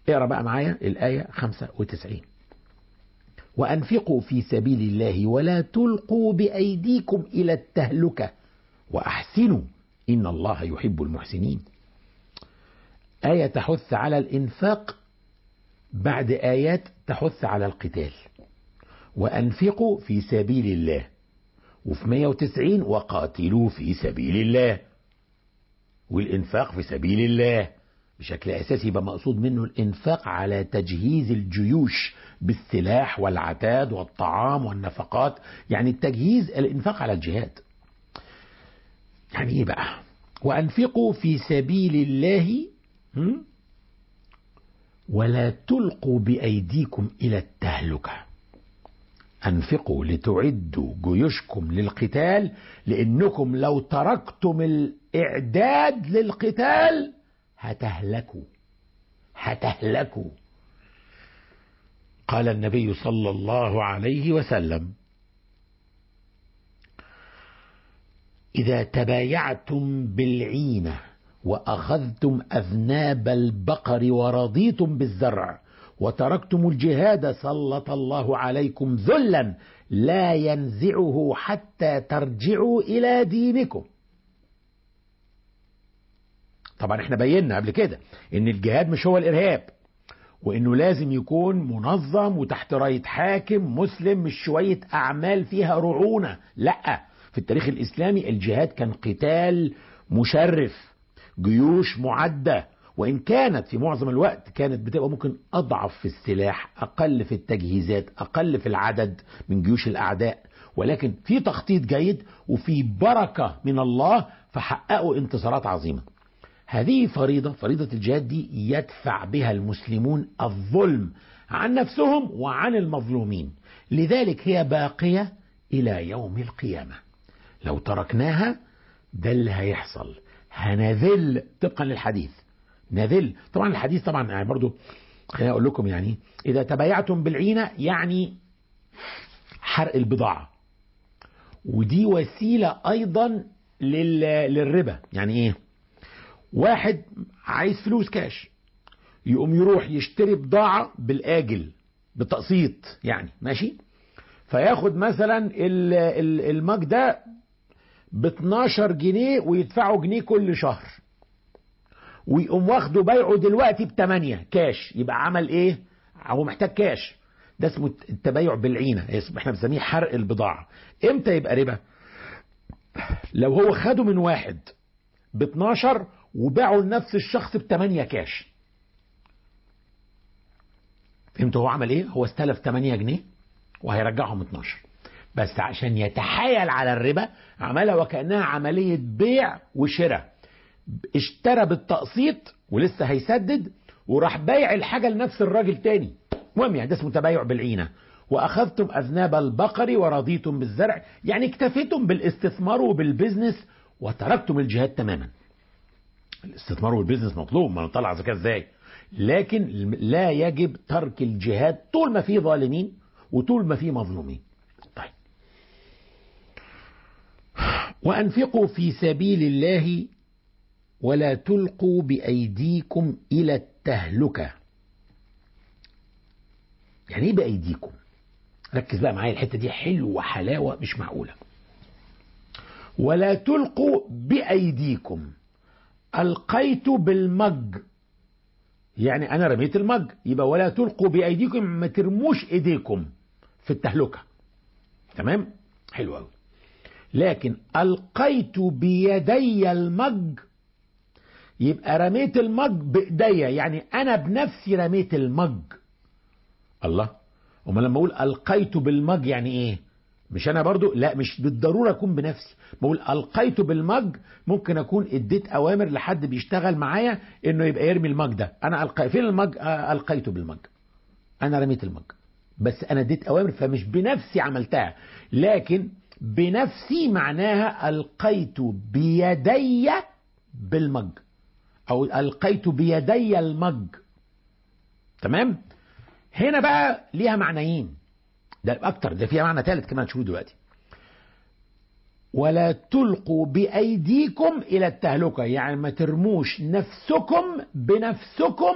اقرا بقى معايا الآية 95 وأنفقوا في سبيل الله ولا تلقوا بأيديكم إلى التهلكة وأحسنوا إن الله يحب المحسنين آية تحث على الإنفاق بعد آيات تحث على القتال وأنفقوا في سبيل الله وفي 190 وقاتلوا في سبيل الله والإنفاق في سبيل الله بشكل أساسي يبقى مقصود منه الإنفاق على تجهيز الجيوش بالسلاح والعتاد والطعام والنفقات يعني التجهيز الإنفاق على الجهاد يعني إيه بقى وأنفقوا في سبيل الله هم؟ ولا تلقوا بأيديكم إلى التهلكة أنفقوا لتعدوا جيوشكم للقتال لأنكم لو تركتم الإعداد للقتال هتهلكوا هتهلكوا قال النبي صلى الله عليه وسلم إذا تبايعتم بالعينة وأخذتم أذناب البقر ورضيتم بالزرع وتركتم الجهاد سلط الله عليكم ذلا لا ينزعه حتى ترجعوا إلى دينكم طبعا احنا بينا قبل كده ان الجهاد مش هو الارهاب وانه لازم يكون منظم وتحت راية حاكم مسلم مش شوية اعمال فيها رعونة لا في التاريخ الاسلامي الجهاد كان قتال مشرف جيوش معدة وإن كانت في معظم الوقت كانت بتبقى ممكن أضعف في السلاح أقل في التجهيزات أقل في العدد من جيوش الأعداء ولكن في تخطيط جيد وفي بركة من الله فحققوا انتصارات عظيمة هذه فريضة فريضة الجهاد دي يدفع بها المسلمون الظلم عن نفسهم وعن المظلومين لذلك هي باقية إلى يوم القيامة لو تركناها ده اللي هيحصل هنذل طبقا للحديث نذل طبعا الحديث طبعا يعني برضو خليني اقول لكم يعني اذا تبايعتم بالعينه يعني حرق البضاعه ودي وسيله ايضا لل... للربا يعني ايه واحد عايز فلوس كاش يقوم يروح يشتري بضاعه بالاجل بتقسيط يعني ماشي فياخد مثلا ال... ال... المج ده ب 12 جنيه ويدفعوا جنيه كل شهر ويقوم واخده بيعه دلوقتي ب 8 كاش يبقى عمل ايه؟ هو محتاج كاش ده اسمه التبايع بالعينه احنا بنسميه حرق البضاعه امتى يبقى ربا؟ لو هو خده من واحد ب 12 وباعه لنفس الشخص ب 8 كاش فهمت هو عمل ايه؟ هو استلف 8 جنيه وهيرجعهم 12 بس عشان يتحايل على الربا عملها وكأنها عملية بيع وشراء اشترى بالتقسيط ولسه هيسدد وراح بايع الحاجة لنفس الراجل تاني المهم يعني ده اسمه تبايع بالعينة وأخذتم أذناب البقر ورضيتم بالزرع يعني اكتفيتم بالاستثمار وبالبزنس وتركتم الجهاد تماما الاستثمار والبزنس مطلوب ما نطلع زكاة ازاي لكن لا يجب ترك الجهاد طول ما في ظالمين وطول ما في مظلومين طيب وأنفقوا في سبيل الله ولا تلقوا بأيديكم إلى التهلكة يعني ايه بأيديكم ركز بقى معايا الحتة دي حلوة حلاوة مش معقولة ولا تلقوا بأيديكم ألقيت بالمج يعني أنا رميت المج يبقى ولا تلقوا بأيديكم ما ترموش إيديكم في التهلكة تمام حلو قوي لكن ألقيت بيدي المج يبقى رميت المج بايديا يعني انا بنفسي رميت المج الله امال لما اقول القيت بالمج يعني ايه مش انا برضو لا مش بالضروره اكون بنفسي بقول القيت بالمج ممكن اكون اديت اوامر لحد بيشتغل معايا انه يبقى يرمي المج ده انا القي فين المج آه القيته بالمج انا رميت المج بس انا اديت اوامر فمش بنفسي عملتها لكن بنفسي معناها القيت بيدي بالمج او القيت بيدي المج تمام هنا بقى ليها معنيين ده اكتر ده فيها معنى ثالث كمان تشوفوه دلوقتي ولا تلقوا بايديكم الى التهلكه يعني ما ترموش نفسكم بنفسكم